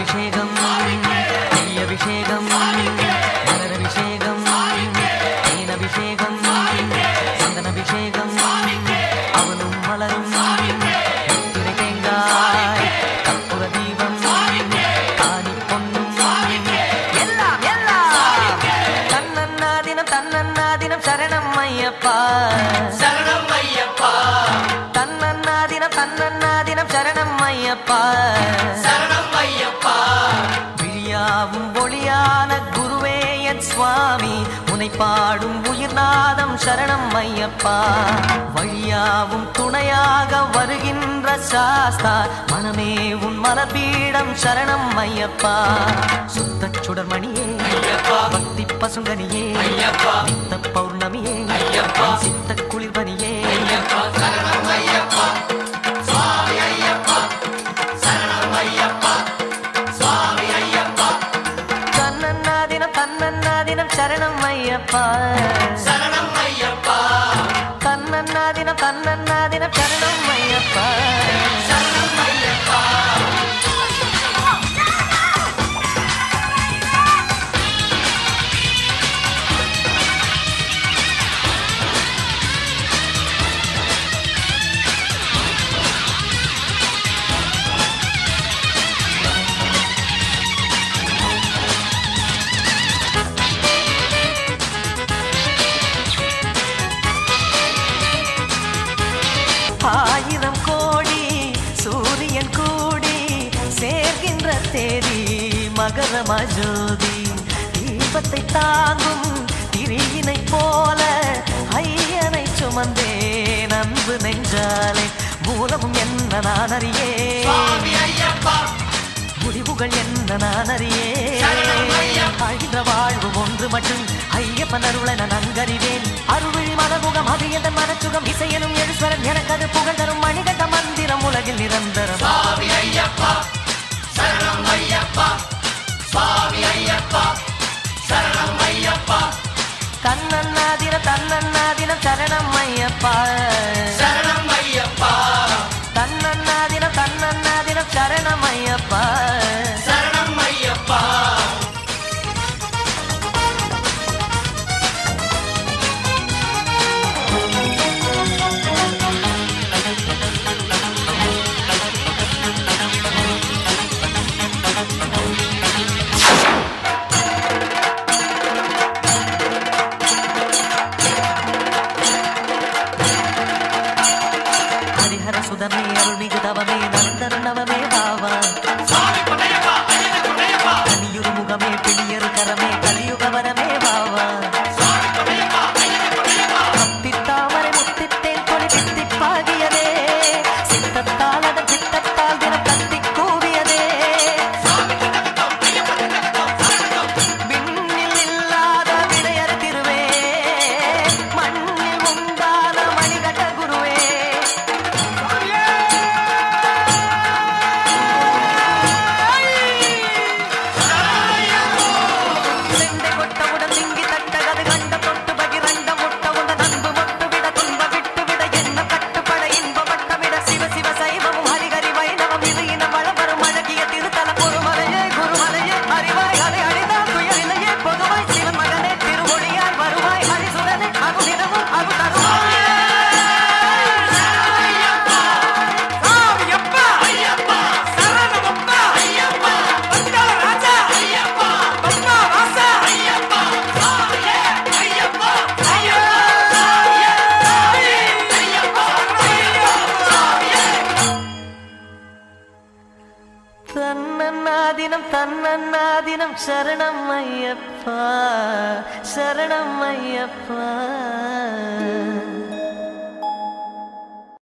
பாலபிஷேகம் நெய் அபிஷேகம் மலர் அபிஷேகம் தேன் அபிஷேகம் சந்தன அபிஷேகம் அவனும் மலரும் முத்திரை தேங்காய் கற்பூர தீபம் ஆணி பொன்னும் எல்லாம் எல்லாம் தன்னன்னா தினம் தன்னன்னா தினம் சரணம் ஐயப்பா சரணம் ஐயப்பா தன்னன்னா தினம் தன்னன்னா தினம் சரணம் ஐயப்பா சரணம் ஐயப்பா விழியாவும் ஒளியான குருவே என் சுவாமி உனை பாடும் உயிர்நாதம் சரணம் ஐயப்பா வழியாவும் துணையாக வருகின்ற சாஸ்தா மனமே உன் மலபீடம் சரணம் ஐயப்பா சுத்த சுடர்மணியே ஐயப்பா பக்தி பசுங்கனியே ஐயப்பா நித்த பௌர்ணமியே ஐயப்பா. சித்த குளிர்பனியே ஐயப்பா சரணம் ஐயப்பா சுவாமி ஐயப்பா சரணம் ஐயப்பா சுவாமி ஐயப்பா தன்னன்னா தினம் தன்னன்னா தினம் சரணம் ஐயப்பா சரணம் ஐயப்பா தன்னன்னா தினம் தன்னன்னா தினம் சரணம் ஐயப்பா சரணம் ஐயப்பா ஆயிரம் கோடி சூரியன் கூடி சேர்கின்ற தேதி மகர மஜோதி தீபத்தை தாங்கும் திரியினை போல ஐயனை சுமந்தேன் அன்பு நெஞ்சாலே மூலமும் என்ன நான் அறியே சுவாமி ஐயப்பா முடிவுகள் என்ன நான் அறியே சரணம் ஐயப்பா. அழிந்த வாழ்வு ஒன்று மட்டும் ஐயப்பன் அருளை நான் நன்கறிவேன் அருள்விழி மலமுகம் அது எந்த மனச்சுகம் இசையனும் எழுஸ்வரன் எனக்கு அது புகழ் தரும் மணிகண்ட மந்திரம் உலகில் நிரந்தரம் சுவாமி ஐயப்பா சரணம் ஐயப்பா சுவாமி ஐயப்பா சரணம் ஐயப்பா தன்னன்னாதின தன்னன்னாதின சரணம் ஐயப்பா சரணம் ஐயப்பா தன்னன்னாதின தன்னன்னாதின சரணம் ஐயப்பா சரணம் ஐயப்பா ஹரிஹர சுதமே அருள்மிகு தவமே நந்தர் நவமே பாவா சுவாமி பொன்னையப்பா ஐயனே பொன்னையப்பா கலியுரு முகமே பிணியரு கரமே கலியுக வரமே பாவா சுவாமி பொன்னையப்பா ஐயனே பொன்னையப்பா முத்தித்தாமரை முத்தித்தேன் கொடி தித்திப்பாகியதே சித்தத்தால் அதன் சித்தத்தால் தினம் கத்தி கூவியதே சுவாமி திட்டமிட்டோம் ஐயப்பா திட்டமிட்டோம் சரணம் விண்ணில் இல்லாத விடையர் திருவே மண்ணில் உண்டான மணிகண்ட குருவே செண்டை கொட்டவுடன் திங்கி தட்டகது கண்ட தொட்டு பகிரண்ட முட்டவுடன் அன்பு மொட்டு விட துன்ப விட்டு விட என்ன கட்டுப்பட இன்ப வட்டமிட சிவ சிவ சைவமும் ஹரிகரி வைணவம் இது இனம் வளவரும் அழகிய திருத்தல பொறுமலையே குருமலையே அறிவாய் அதை அழிந்தால் துயரிலையே பொதுவாய் சிவன் மகனே திருமொழியாய் வருவாய் ஹரிசுரனே அருளிடமும் அருள் தருவாய் ஐயப்பா ஐயப்பா சரணமப்பா ஐயப்பா பத்மநாப ராஜா ஐயப்பா பத்மவாசா ஐயப்பா சுவாமியே ஐயப்பா ஐயப்பா ஐயப்பா சுவாமியே தன்னன்னாதினம் தன்னன்னாதினம் சரணம் ஐயப்பா சரணம் ஐயப்பா